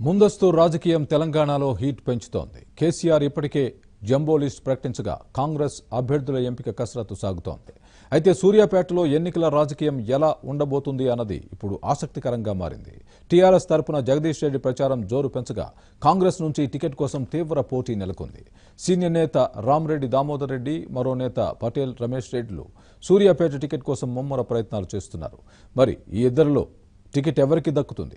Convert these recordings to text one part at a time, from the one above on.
ముందస్తు రాజకీయం తెలంగాణలో హీట్ పెంచుతోంది కేసీఆర్ ఇప్పటికే జంబో లిస్ట్ ప్రకటించగా కాంగ్రెస్ అభ్యర్థుల ఎంపిక కసరత్తు సాగుతోంది అయితే సూర్యాపేటలో ఎన్నికల రాజకీయం ఎలా ఉండబోతుంది అన్నది ఇప్పుడు ఆసక్తికరంగా మారింది టీఆర్ఎస్ తరపున జగదీష్ రెడ్డి ప్రచారం జోరు పెంచగా కాంగ్రెస్ నుంచి టికెట్ కోసం తీవ్ర పోటీ నెలకొంది సీనియర్ నేత రామరెడ్డి దామోదర్ రెడ్డి మరో నేత పటేల్ రమేష్ రెడ్డిలు సూర్యాపేట టికెట్ కోసం ముమ్మర ప్రయత్నాలు చేస్తున్నారు మరి ఈ ఇద్దరిలో టికెట్ ఎవరికి దక్కుతుంది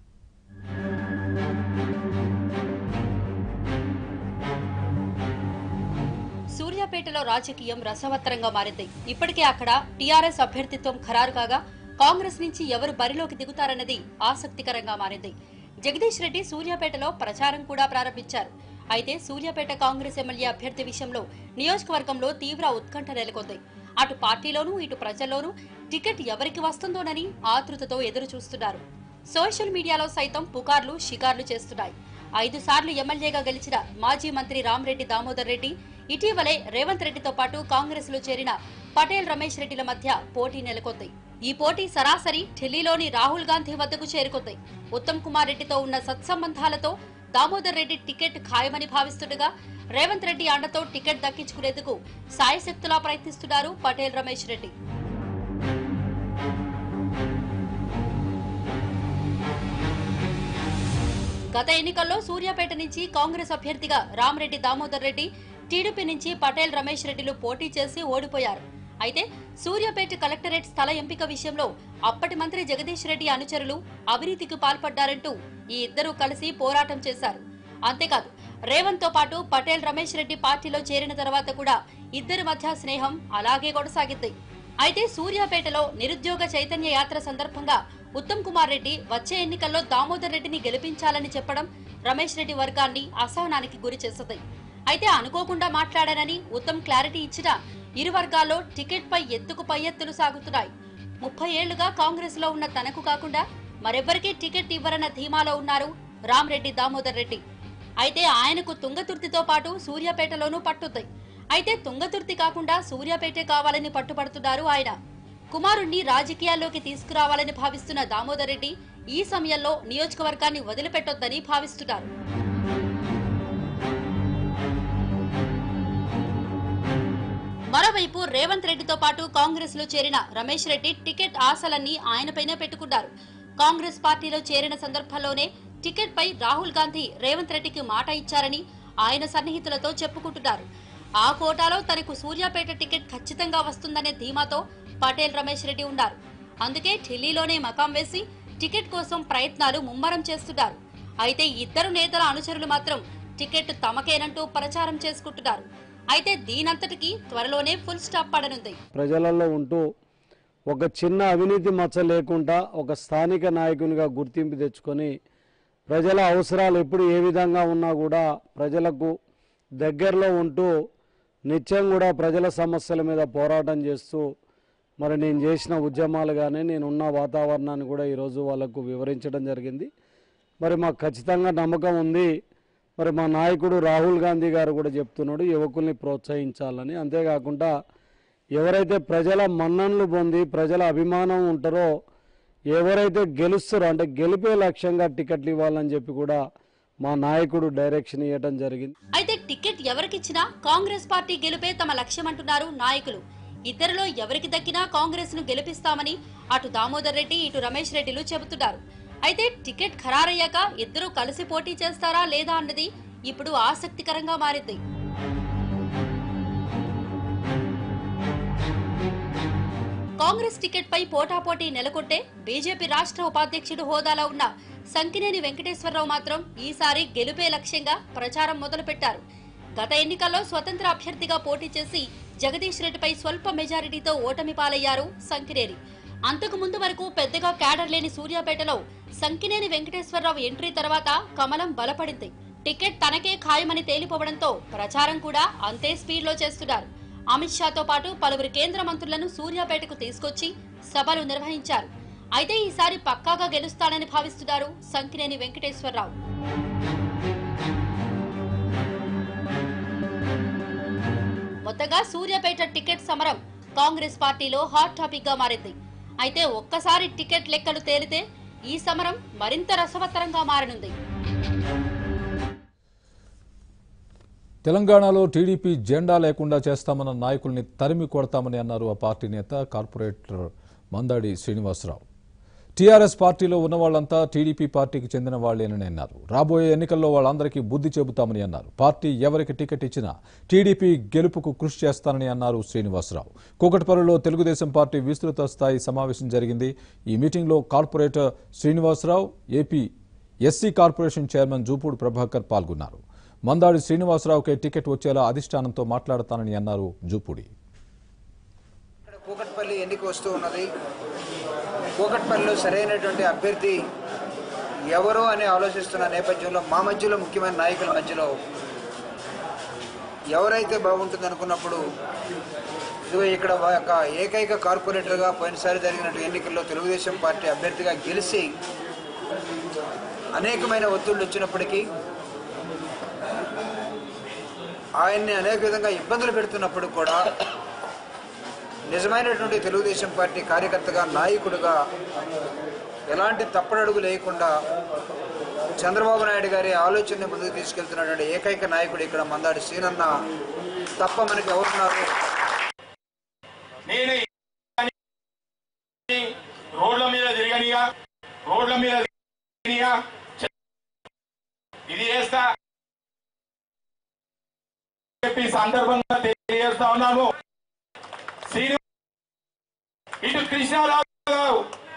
సూర్యాపేటలో రాజకీయం రసవత్తరంగా మారింది ఇప్పటికే అక్కడ టీఆర్ఎస్ అభ్యర్థిత్వం ఖరారు కాగా కాంగ్రెస్ నుంచి ఎవరు బరిలోకి దిగుతారన్నది ఆసక్తికరంగా మారింది జగదీష్ రెడ్డి సూర్యాపేటలో ప్రచారం కూడా ప్రారంభించారు అయితే సూర్యాపేట కాంగ్రెస్ ఎమ్మెల్యే అభ్యర్థి విషయంలో నియోజకవర్గంలో తీవ్ర ఉత్కంఠ నెలకొంది అటు పార్టీలోనూ ఇటు ప్రజల్లోనూ టికెట్ ఎవరికి వస్తుందోనని ఆతృతతో ఎదురు చూస్తున్నారు సోషల్ మీడియాలో సైతం పుకార్లు షికార్లు చేస్తున్నాయి ఐదు సార్లు ఎమ్మెల్యేగా గెలిచిన మాజీ మంత్రి రామరెడ్డి దామోదర్ రెడ్డి ఇటీవలే రేవంత్ రెడ్డితో పాటు కాంగ్రెస్ లో చేరిన పటేల్ రమేష్ రెడ్డిల మధ్య పోటీ నెలకొంది ఈ పోటీ సరాసరి ఢిల్లీలోని రాహుల్ గాంధీ వద్దకు చేరుకుంది ఉత్తమ్ కుమార్ రెడ్డితో ఉన్న సత్సంబంధాలతో దామోదర్ రెడ్డి టికెట్ ఖాయమని భావిస్తుండగా రేవంత్ రెడ్డి అండతో టికెట్ దక్కించుకునేందుకు సాయశక్తులా ప్రయత్నిస్తున్నారు పటేల్ రమేష్ రెడ్డి గత ఎన్నికల్లో సూర్యాపేట నుంచి కాంగ్రెస్ అభ్యర్థిగా రామరెడ్డి దామోదర్ రెడ్డి టీడీపీ నుంచి పటేల్ రమేష్ రెడ్డిలు పోటీ చేసి ఓడిపోయారు అయితే సూర్యాపేట కలెక్టరేట్ స్థల ఎంపిక విషయంలో అప్పటి మంత్రి జగదీష్ రెడ్డి అనుచరులు అవినీతికి పాల్పడ్డారంటూ ఈ ఇద్దరూ కలిసి పోరాటం చేశారు అంతేకాదు రేవంత్ తో పాటు పటేల్ రమేష్ రెడ్డి పార్టీలో చేరిన తర్వాత కూడా ఇద్దరి మధ్య స్నేహం అలాగే కొనసాగింది అయితే సూర్యాపేటలో నిరుద్యోగ చైతన్య యాత్ర సందర్భంగా ఉత్తమ్ కుమార్ రెడ్డి వచ్చే ఎన్నికల్లో దామోదర్ రెడ్డిని గెలిపించాలని చెప్పడం రమేష్ రెడ్డి వర్గాన్ని అసహనానికి గురి చేస్తుంది అయితే అనుకోకుండా మాట్లాడానని ఉత్తమ్ క్లారిటీ ఇచ్చినా ఇరు వర్గాల్లో టికెట్ పై ఎత్తుకు పై ఎత్తులు సాగుతున్నాయి ముప్పై ఏళ్లుగా కాంగ్రెస్ లో ఉన్న తనకు కాకుండా మరెవ్వరికీ టికెట్ ఇవ్వరన్న ధీమాలో ఉన్నారు రామరెడ్డి దామోదర్ రెడ్డి అయితే ఆయనకు తుంగతుర్తితో పాటు సూర్యాపేటలోనూ పట్టుద్ది అయితే తుంగతుర్తి కాకుండా సూర్యాపేటే కావాలని పట్టుపడుతున్నారు ఆయన కుమారుణ్ణి రాజకీయాల్లోకి తీసుకురావాలని భావిస్తున్న దామోదర్ రెడ్డి ఈ సమయంలో నియోజకవర్గాన్ని వదిలిపెట్టొద్దని భావిస్తున్నారు మరోవైపు రేవంత్ రెడ్డితో పాటు కాంగ్రెస్ లో చేరిన రమేష్ రెడ్డి టికెట్ ఆశలన్నీ ఆయనపైనే పెట్టుకున్నారు కాంగ్రెస్ పార్టీలో చేరిన సందర్భంలోనే టికెట్ పై రాహుల్ గాంధీ రేవంత్ రెడ్డికి మాట ఇచ్చారని ఆయన సన్నిహితులతో చెప్పుకుంటున్నారు ఆ కోటాలో తనకు సూర్యాపేట టికెట్ ఖచ్చితంగా వస్తుందనే ధీమాతో పటేల్ రమేష్ రెడ్డి ఉన్నారు అందుకే ఢిల్లీలోనే మకాం వేసి టికెట్ కోసం ప్రయత్నాలు ముమ్మరం చేస్తున్నారు అయితే ఇద్దరు నేతల అనుచరులు మాత్రం టికెట్ తమకేనంటూ ప్రచారం చేసుకుంటున్నారు అయితే దీనంతటికి త్వరలోనే ఫుల్ స్టాప్ పడనుంది ప్రజలలో ఉంటూ ఒక చిన్న అవినీతి మచ్చ లేకుండా ఒక స్థానిక నాయకునిగా గుర్తింపు తెచ్చుకొని ప్రజల అవసరాలు ఎప్పుడు ఏ విధంగా ఉన్నా కూడా ప్రజలకు దగ్గరలో ఉంటూ నిత్యం కూడా ప్రజల సమస్యల మీద పోరాటం చేస్తూ మరి నేను చేసిన ఉద్యమాలు కానీ నేనున్న వాతావరణాన్ని కూడా ఈరోజు వాళ్ళకు వివరించడం జరిగింది మరి మాకు ఖచ్చితంగా నమ్మకం ఉంది మరి మా నాయకుడు రాహుల్ గాంధీ గారు కూడా చెప్తున్నాడు యువకుల్ని ప్రోత్సహించాలని అంతేకాకుండా ఎవరైతే ప్రజల మన్ననలు పొంది ప్రజల అభిమానం ఉంటారో ఎవరైతే గెలుస్తారో అంటే గెలిపే లక్ష్యంగా టికెట్లు ఇవ్వాలని చెప్పి కూడా మా నాయకుడు డైరెక్షన్ ఇవ్వడం జరిగింది అయితే టికెట్ ఎవరికిచ్చినా కాంగ్రెస్ పార్టీ గెలుపే తమ లక్ష్యం అంటున్నారు నాయకులు ఇద్దరిలో ఎవరికి దక్కినా కాంగ్రెస్ ను గెలిపిస్తామని అటు దామోదర్ రెడ్డి ఇటు రమేష్ రెడ్డిలు చెబుతున్నారు అయితే టికెట్ ఖరారయ్యాక ఇద్దరూ కలిసి పోటీ చేస్తారా లేదా అన్నది ఇప్పుడు ఆసక్తికరంగా మారింది కాంగ్రెస్ టికెట్ పై పోటాపోటీ నెలకొంటే బీజేపీ రాష్ట్ర ఉపాధ్యక్షుడు హోదాలో ఉన్న సంకినేని వెంకటేశ్వరరావు మాత్రం ఈసారి గెలుపే లక్ష్యంగా ప్రచారం మొదలుపెట్టారు గత ఎన్నికల్లో స్వతంత్ర అభ్యర్థిగా పోటీ చేసి జగదీష్ రెడ్డిపై స్వల్ప మెజారిటీతో ఓటమి పాలయ్యారు సంకినేని అంతకు ముందు వరకు పెద్దగా క్యాడర్ లేని సూర్యాపేటలో సంకినేని వెంకటేశ్వరరావు ఎంట్రీ తర్వాత కమలం బలపడింది టికెట్ తనకే ఖాయమని తేలిపోవడంతో ప్రచారం కూడా అంతే స్పీడ్లో చేస్తున్నారు అమిత్ షాతో పాటు పలువురు కేంద్ర మంత్రులను సూర్యాపేటకు తీసుకొచ్చి సభలు నిర్వహించారు అయితే ఈసారి పక్కాగా గెలుస్తానని భావిస్తున్నారు సంకినేని వెంకటేశ్వరరావు మొత్తంగా సూర్యాపేట టికెట్ సమరం కాంగ్రెస్ పార్టీలో హాట్ టాపిక్ గా మారింది అయితే ఒక్కసారి టికెట్ లెక్కలు తేలితే ఈ సమరం మరింత రసవత్తరంగా మారనుంది తెలంగాణలో టీడీపీ జెండా లేకుండా చేస్తామన్న నాయకుల్ని తరిమి కొడతామని అన్నారు ఆ పార్టీ నేత కార్పొరేటర్ మందాడి శ్రీనివాసరావు టీఆర్ఎస్ పార్టీలో ఉన్న వాళ్ళంతా టీడీపీ పార్టీకి చెందిన వాళ్లేనని అన్నారు రాబోయే ఎన్నికల్లో వాళ్ళందరికీ బుద్ధి చెబుతామని అన్నారు పార్టీ ఎవరికి టికెట్ ఇచ్చినా టీడీపీ గెలుపుకు కృషి చేస్తానని అన్నారు శ్రీనివాసరావు కూకట్పల్లిలో తెలుగుదేశం పార్టీ విస్తృత స్థాయి సమావేశం జరిగింది ఈ మీటింగ్లో corporator Srinivasarao AP SC corporation chairman Jupudi Prabhakar పాల్గొన్నారు మందాడి శ్రీనివాసరావుకే టికెట్ వచ్చేలా అధిష్టానంతో మాట్లాడతానని అన్నారు జూపూడి ఇక్కడ కూకట్పల్లి ఎన్నిక వస్తూ ఉన్నది కూకట్పల్లిలో సరైనటువంటి అభ్యర్థి ఎవరు అని ఆలోచిస్తున్న నేపథ్యంలో మా మధ్యలో ముఖ్యమైన నాయకుల మధ్యలో ఎవరైతే బాగుంటుంది అనుకున్నప్పుడు ఇదిగో ఇక్కడ ఒక ఏకైక కార్పొరేటర్గా పోయినసారి జరిగినట్టు ఎన్నికల్లో తెలుగుదేశం పార్టీ అభ్యర్థిగా గెలిచి అనేకమైన ఒత్తిళ్లు వచ్చినప్పటికీ ఆయన్ని అనేక విధంగా ఇబ్బందులు పెడుతున్నప్పుడు కూడా నిజమైనటువంటి తెలుగుదేశం పార్టీ కార్యకర్తగా నాయకుడిగా ఎలాంటి తప్పడడుగు లేకుండా చంద్రబాబు నాయుడు గారి ఆలోచనని ముందుకు తీసుకెళ్తున్నటువంటి ఏకైక నాయకుడు ఇక్కడ మందాడి సీనన్న తప్ప మనకి ఎవరున్నారు నేను ఈ రోడ్ల మీద తిరగనియా రోడ్ల మీద తిరగనియా ఇది చేస్తా చెప్పి సందర్భంగా తెలియజేస్తా ఉన్నాము శ్రీను ఇటు కృష్ణారావు గారు